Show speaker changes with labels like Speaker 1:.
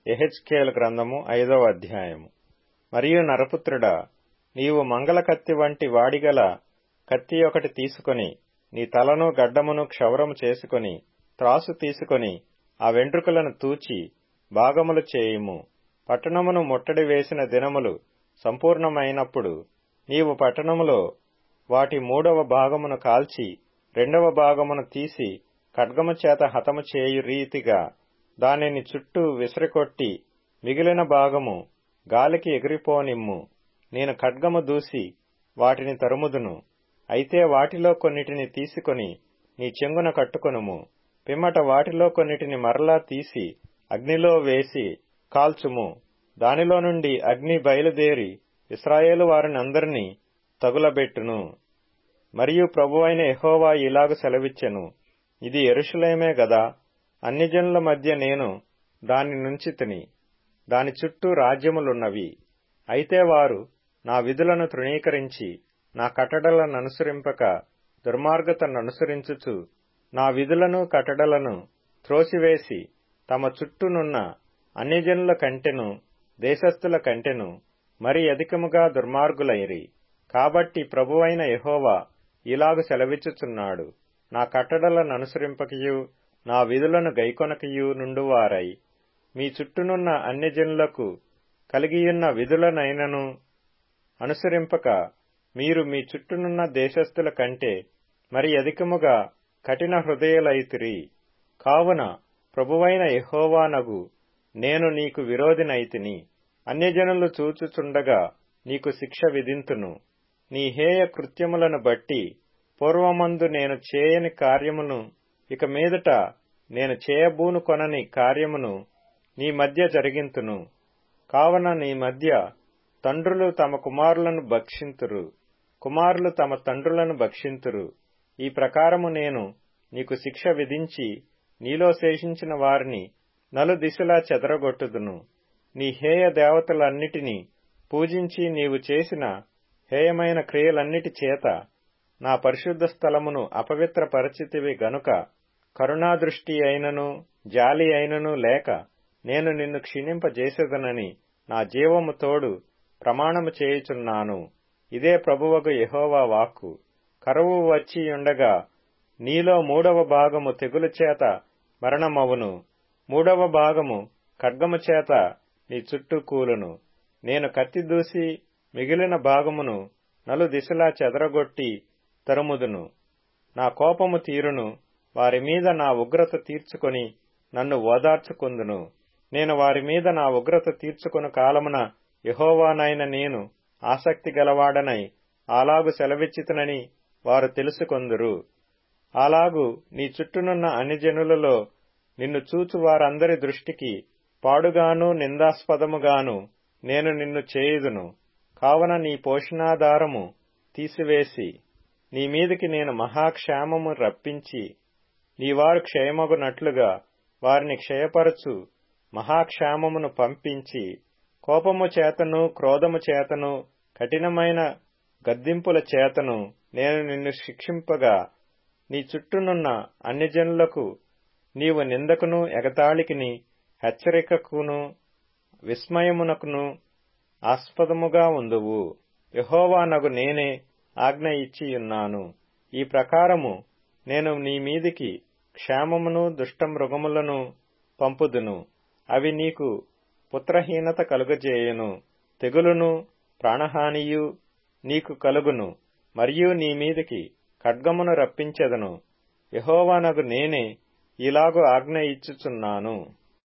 Speaker 1: ఎహెచ్కేల్ గ్రంథము ఐదవ అధ్యాయము మరియు నరపుత్రుడా నీవు మంగళ కత్తి వంటి వాడిగల కత్తి ఒకటి తీసుకొని నీ తలను గడ్డమును క్షౌరము చేసుకొని త్రాసు తీసుకొని ఆ వెంట్రుకలను తూచి భాగములు చేయుము పట్టణమును ముట్టడి వేసిన దినములు సంపూర్ణమైనప్పుడు నీవు పట్టణములో వాటి మూడవ భాగమును కాల్చి రెండవ భాగమును తీసి ఖడ్గము చేత హతము చేయు రీతిగా దానిని చుట్టూ విసిరికొట్టి మిగిలిన భాగము గాలికి ఎగిరిపోనిమ్ము నేను ఖడ్గము దూసి వాటిని తరుముదును అయితే వాటిలో కొన్నిటిని తీసుకొని నీ చెంగున కట్టుకొనుము పిమ్మట వాటిలో కొన్నిటిని మరలా తీసి అగ్నిలో వేసి కాల్చుము దానిలో నుండి అగ్ని బయలుదేరి ఇస్రాయేలు వారినందరినీ తగులబెట్టును మరియు ప్రభువైన యెహోవా ఇలాగు సెలవిచ్చెను ఇది ఎరుషులేమే గదా అన్ని జనుల మధ్య నేను దాని నుంచి తిని దాని చుట్టూ రాజ్యములున్నవి అయితే వారు నా విధులను తృణీకరించి నా కట్టడలను అనుసరింపక దుర్మార్గతను అనుసరించుచు నా విధులను కట్టడలను త్రోసివేసి తమ చుట్టూనున్న అన్ని జనుల కంటెను దేశస్థుల కంటెను మరి అధికముగా దుర్మార్గులైరి కాబట్టి ప్రభువైన యెహోవా ఇలాగు సెలవిచ్చుచున్నాడు నా కట్టడలను అనుసరింపకయు నా విధులను గైకొనకయు నుండువారై మీ చుట్టూనున్న అన్ని జనులకు కలిగియున్న విధులనైనను అనుసరింపక మీరు మీ చుట్టూనున్న దేశస్థుల కంటే మరి అధికముగా కఠిన హృదయులైతిరి కావున ప్రభువైన యెహోవానగు నేను నీకు విరోధినైతిని అన్యజనులు చూచుచుండగా నీకు శిక్ష విధింతును నీ హేయ కృత్యములను బట్టి పూర్వమందు నేను చేయని కార్యమును ఇక మీదట నేను చేయబూను కొనని కార్యమును నీ మధ్య జరిగింతును కావున నీ మధ్య తండ్రులు తమ కుమారులను భక్షింతురు కుమారులు తమ తండ్రులను భక్షింతురు ఈ ప్రకారము నేను నీకు శిక్ష విధించి నీలో శేషించిన వారిని నలు దిశలా చెదరగొట్టుదును నీ హేయ దేవతలన్నిటినీ పూజించి నీవు చేసిన హేయమైన క్రియలన్నిటి చేత నా పరిశుద్ధ స్థలమును అపవిత్రపరిచితివి గనుక కరుణాదృష్టి అయినను జాలి అయినను లేక నేను నిన్ను క్షీణింపజేసేదనని నా జీవము తోడు ప్రమాణము చేయుచున్నాను ఇదే ప్రభువగు యెహోవా వాక్కు కరువు వచ్చి ఉండగా నీలో మూడవ భాగము తెగులు చేత మరణమవును మూడవ భాగము ఖడ్గము చేత నీ చుట్టూ కూలును నేను కత్తి దూసి మిగిలిన భాగమును నలు దిశలా చెదరగొట్టి తరుముదును నా కోపము తీరును వారి మీద నా ఉగ్రత తీర్చుకొని నన్ను ఓదార్చుకుందును నేను వారి మీద నా ఉగ్రత తీర్చుకుని కాలమున యహోవానైన నేను ఆసక్తి గలవాడనై అలాగు సెలవిచ్చితనని వారు తెలుసుకొందురు అలాగు నీ చుట్టూనున్న అన్ని జనులలో నిన్ను చూచు వారందరి దృష్టికి పాడుగాను నిందాస్పదముగాను నేను నిన్ను చేయుదును కావన నీ పోషణాధారము తీసివేసి నీ మీదికి నేను మహాక్షేమము రప్పించి నీవారు క్షయమగునట్లుగా వారిని క్షయపరచు మహాక్షేమమును పంపించి కోపము చేతను క్రోధము చేతను కఠినమైన గద్దింపుల చేతను నేను నిన్ను శిక్షింపగా నీ చుట్టూనున్న అన్ని జనులకు నీవు నిందకును ఎగతాళికిని హెచ్చరికకును విస్మయమునకును ఆస్పదముగా ఉందువు యహోవానగు నేనే ఆజ్ఞ ఇచ్చియున్నాను ఈ ప్రకారము నేను నీ మీదికి క్షేమమును దుష్టమృగములను పంపుదును అవి నీకు పుత్రహీనత కలుగజేయును తెగులును ప్రాణహానియు నీకు కలుగును మరియు నీ మీదికి ఖడ్గమును రప్పించెదను యహోవానగు నేనే ఇలాగు ఆజ్ఞ ఇచ్చుచున్నాను